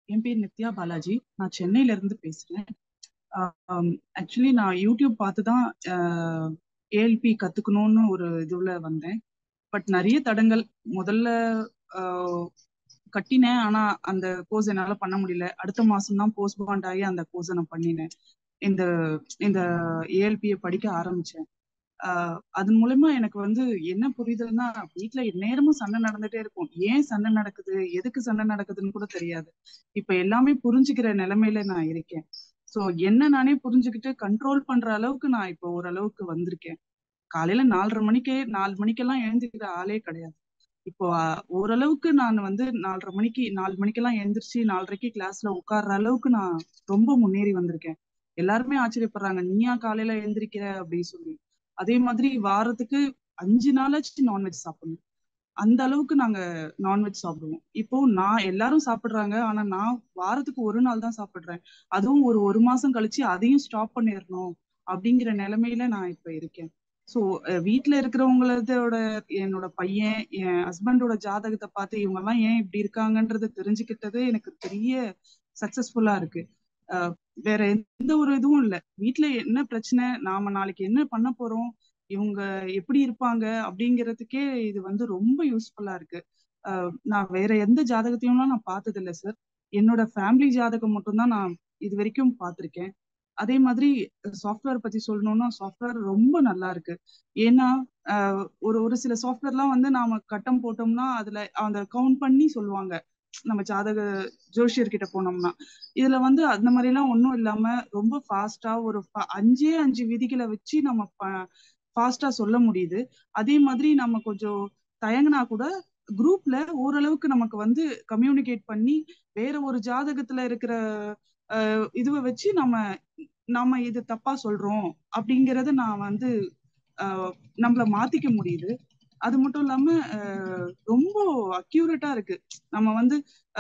என் பேர் நித்யா பாலாஜி நான் சென்னையில இருந்து பேசுறேன் ஆக்சுவலி நான் யூடியூப் பார்த்து தான் ஏஎல்பி கத்துக்கணும்னு ஒரு இதுல வந்தேன் பட் நிறைய தடங்கள் முதல்ல ஆஹ், கட்டினேன் ஆனா அந்த கோர்ஸ் என்னால பண்ண முடியல அடுத்த மாசம் தான் போஸ்ட் பாண்ட் ஆகி அந்த கோர்ஸை நான் பண்ணினேன் இந்த இந்த ஏஎல்பியை படிக்க ஆரம்பிச்சேன் ஆஹ் அது மூலமா எனக்கு வந்து என்ன புரியுதுன்னா வீட்ல நேரமும் சண்டை நடந்துட்டே இருக்கும் ஏன் சண்டை நடக்குது எதுக்கு சண்டை நடக்குதுன்னு கூட தெரியாது இப்ப எல்லாமே புரிஞ்சுக்கிற நிலைமையில நான் இருக்கேன் சோ என்ன நானே புரிஞ்சுக்கிட்டு கண்ட்ரோல் பண்ற அளவுக்கு நான் இப்போ ஓரளவுக்கு வந்திருக்கேன் காலையில நாலரை மணிக்கே நாலு மணிக்கெல்லாம் எழுந்திருக்கிற ஆளே கிடையாது இப்போ ஆஹ், ஓரளவுக்கு நான் வந்து நாலரை மணிக்கு நாலு மணிக்கெல்லாம் எழுந்திருச்சு நாலரைக்கு கிளாஸ்ல உட்கார்ற அளவுக்கு நான் ரொம்ப முன்னேறி வந்திருக்கேன் எல்லாருமே ஆச்சரியப்படுறாங்க நீயா காலையில எழுந்திருக்கிற அப்படின்னு சொல்லி அதே மாதிரி வாரத்துக்கு அஞ்சு நாளாச்சு நான்வெஜ் சாப்பிடணும் அந்த அளவுக்கு நாங்க நான்வெஜ் சாப்பிடுவோம் இப்போ நான் எல்லாரும் சாப்பிடுறாங்க ஆனா நான் வாரத்துக்கு ஒரு நாள் தான் சாப்பிடுறேன் அதுவும் ஒரு ஒரு மாசம் கழிச்சு அதையும் ஸ்டாப் பண்ணிடணும் அப்படிங்கிற நிலைமையில நான் இப்ப இருக்கேன் சோ வீட்டுல இருக்கிறவங்களதோட என்னோட பையன் என் ஹஸ்பண்டோட ஜாதகத்தை பார்த்து இவங்க எல்லாம் ஏன் இப்படி இருக்காங்கன்றது தெரிஞ்சுக்கிட்டது எனக்கு பெரிய சக்சஸ்ஃபுல்லா இருக்கு அஹ் வேற எந்த ஒரு இதுவும் இல்ல வீட்ல என்ன பிரச்சனை நாம நாளைக்கு என்ன பண்ண போறோம் இவங்க எப்படி இருப்பாங்க அப்படிங்கிறதுக்கே இது வந்து ரொம்ப யூஸ்ஃபுல்லா இருக்கு அஹ் நான் வேற எந்த ஜாதகத்தையும்லாம் நான் பார்த்தது இல்ல சார் என்னோட ஃபேமிலி ஜாதகம் மட்டும்தான் நான் இது வரைக்கும் பார்த்திருக்கேன் அதே மாதிரி சாஃப்ட்வேர் பத்தி சொல்லணும்னா சாஃப்ட்வேர் ரொம்ப நல்லா இருக்கு ஏன்னா அஹ் ஒரு ஒரு சில சாஃப்ட்வேர்லாம் வந்து நாம கட்டம் போட்டோம்னா அதுல அந்த கவுண்ட் பண்ணி சொல்லுவாங்க நம்ம ஜாதக ஜோஷியர் கிட்ட போனோம்னா இதுல வந்து அந்த மாதிரி எல்லாம் ஒண்ணும் இல்லாம ரொம்ப ஃபாஸ்டா ஒரு ஃப- அஞ்சே அஞ்சு விதிகளை வச்சு நம்ம ஃபாஸ்டா சொல்ல முடியுது அதே மாதிரி நம்ம கொஞ்சம் தயங்கினா கூட குரூப்ல ஓரளவுக்கு நமக்கு வந்து கம்யூனிகேட் பண்ணி வேற ஒரு ஜாதகத்துல இருக்கிற அஹ், இதுவை வச்சு நம்ம நாம இது தப்பா சொல்றோம் அப்படிங்கறத நான் வந்து அஹ், நம்மள மாத்திக்க முடியுது அது மட்டும் இல்லாம அஹ், ரொம்ப அக்யூரேட்டா இருக்கு நம்ம வந்து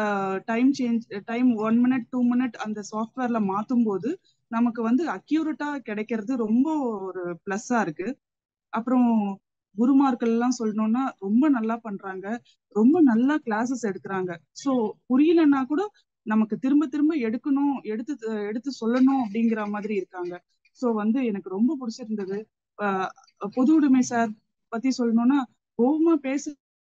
time change time one minute two minute அந்த சாஃப்ட்வேர்ல மாத்தும் போது நமக்கு வந்து அக்யூரேட்டா கிடைக்கிறது ரொம்ப ஒரு பிளஸ்ஸா இருக்கு அப்புறம் குருமார்கள் எல்லாம் சொல்லணும்னா ரொம்ப நல்லா பண்றாங்க ரொம்ப நல்லா கிளாஸஸ் எடுக்கிறாங்க சோ புரியலன்னா கூட நமக்கு திரும்ப திரும்ப எடுக்கணும் எடுத்து எடுத்து சொல்லணும் அப்படிங்கிற மாதிரி இருக்காங்க சோ வந்து எனக்கு ரொம்ப பிடிச்சிருந்தது ஆஹ் பொது உடைமை சார் பத்தி சொல்லணும்னா கோபமா பேச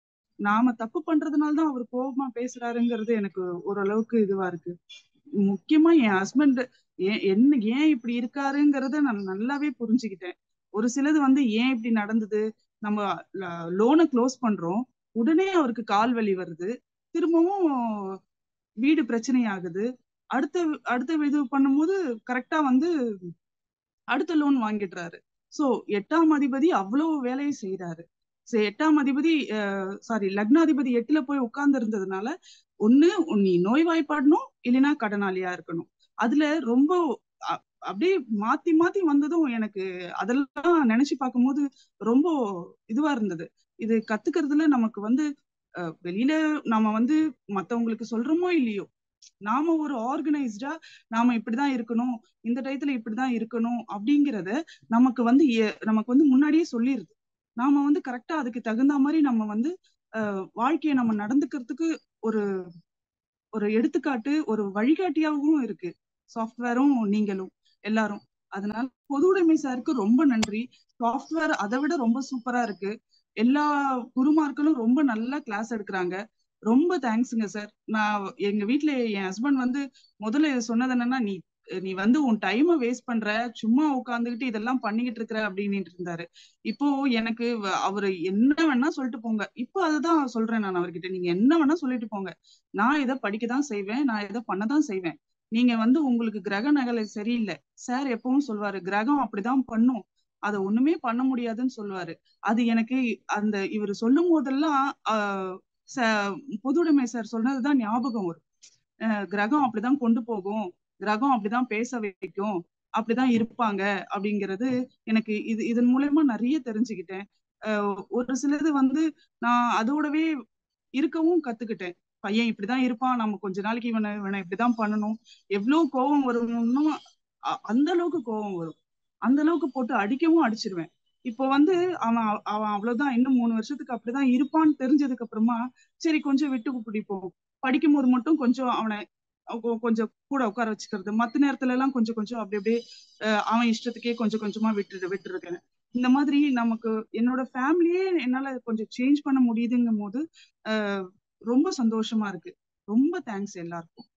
நாம தப்பு பண்றதுனால தான் அவர் கோபமா பேசுறாருங்கிறது எனக்கு ஓரளவுக்கு இதுவா இருக்கு முக்கியமா என் ஹஸ்பண்ட் ஏன் என்ன ஏன் இப்படி இருக்காருங்கிறத நான் நல்லாவே புரிஞ்சுக்கிட்டேன் ஒரு சிலது வந்து ஏன் இப்படி நடந்தது நம்ம லோனை க்ளோஸ் பண்றோம் உடனே அவருக்கு கால் வலி வருது திரும்பவும் வீடு பிரச்சனை ஆகுது அடுத்த அடுத்த இது பண்ணும்போது கரெக்டா வந்து அடுத்த லோன் வாங்கிடுறாரு சோ எட்டாம் அதிபதி அவ்வளவு வேலையை செய்யறாரு சரி எட்டாம் அதிபதி சாரி லக்னாதிபதி எட்டுல போய் உட்கார்ந்து இருந்ததுனால ஒண்ணு நீ நோய்வாய்ப்படணும் இல்லைன்னா கடனாளியா இருக்கணும் அதுல ரொம்ப அ- அப்படியே மாத்தி மாத்தி வந்ததும் எனக்கு அதெல்லாம் நினைச்சு பார்க்கும்போது ரொம்ப இதுவா இருந்தது இது கத்துக்கிறதுல நமக்கு வந்து அஹ், வெளியில நாம வந்து மத்தவங்களுக்கு சொல்றோமோ இல்லையோ நாம ஒரு ஆர்கனைஸ்டா நாம இப்படிதான் இருக்கணும் இந்த டயத்துல இப்படிதான் இருக்கணும் அப்படிங்கறத நமக்கு வந்து எ- நமக்கு வந்து முன்னாடியே சொல்லிருது நாம வந்து கரெக்டா அதுக்கு தகுந்த மாதிரி நம்ம வந்து அஹ், வாழ்க்கையை நம்ம நடந்துக்கிறதுக்கு ஒரு ஒரு எடுத்துக்காட்டு ஒரு வழிகாட்டியாகவும் இருக்கு சாஃப்ட்வேரும் நீங்களும் எல்லாரும் அதனால பொது உடைமை சாருக்கு ரொம்ப நன்றி சாஃப்ட்வேர் அதை விட ரொம்ப சூப்பரா இருக்கு எல்லா குருமார்களும் ரொம்ப நல்லா கிளாஸ் எடுக்கிறாங்க ரொம்ப தேங்க்ஸுங்க சார் நான் எங்க வீட்ல என் ஹஸ்பண்ட் வந்து முதல்ல சொன்னது என்னன்னா நீ நீ வந்து உன் டைமை வேஸ்ட் பண்ற சும்மா உட்காந்துக்கிட்டு இதெல்லாம் பண்ணிக்கிட்டு இருக்கிற அப்படின்னு இருந்தாரு இப்போ எனக்கு வ- அவரு என்ன வேணா சொல்லிட்டு போங்க இப்போ அதுதான் சொல்றேன் நான் அவர்கிட்ட நீங்க என்ன வேணா சொல்லிட்டு போங்க நான் இதை படிக்க தான் செய்வேன் நான் இதை பண்ணதான் செய்வேன் நீங்க வந்து உங்களுக்கு கிரக நகலை சரியில்லை சார் எப்பவும் சொல்வாரு கிரகம் அப்படிதான் பண்ணும் அதை ஒண்ணுமே பண்ண முடியாதுன்னு சொல்லுவாரு அது எனக்கு அந்த இவர் சொல்லும் போதெல்லாம் ஆஹ் ச- பொதுவுடைமை சார் சொன்னதுதான் ஞாபகம் வரும் அஹ் கிரகம் அப்படிதான் கொண்டு போகும் கிரகம் அப்படிதான் பேச வைக்கும் அப்படிதான் இருப்பாங்க அப்படிங்கிறது எனக்கு இது இதன் மூலயமா நிறைய தெரிஞ்சுக்கிட்டேன் அஹ் ஒரு சிலது வந்து நான் அதோடவே இருக்கவும் கத்துக்கிட்டேன் பையன் இப்படிதான் இருப்பான் நம்ம கொஞ்ச நாளைக்கு இவனை இவனை இப்படிதான் பண்ணணும் எவ்வளவு கோபம் வரும்னு அ- அந்த அளவுக்கு கோபம் வரும் அந்த அளவுக்கு போட்டு அடிக்கவும் அடிச்சிருவேன் இப்போ வந்து அவன் அவ- அவன் அவ்வளவுதான் இன்னும் மூணு வருஷத்துக்கு அப்படிதான் இருப்பான்னு தெரிஞ்சதுக்கு அப்புறமா சரி கொஞ்சம் விட்டு பிடிப்போம் படிக்கும் போது மட்டும் கொஞ்சம் அவனை கொ- கொஞ்சம் கூட உட்கார வச்சுக்கிறது மத்த நேரத்துல எல்லாம் கொஞ்சம் கொஞ்சம் அப்படி அப்படியே அஹ் அவன் இஷ்டத்துக்கே கொஞ்சம் கொஞ்சமா விட்டு விட்டுருக்கேன் இந்த மாதிரி நமக்கு என்னோட ஃபேமிலியே என்னால கொஞ்சம் சேஞ்ச் பண்ண முடியுதுங்கும் போது அஹ் ரொம்ப சந்தோஷமா இருக்கு ரொம்ப தேங்க்ஸ் எல்லாருக்கும்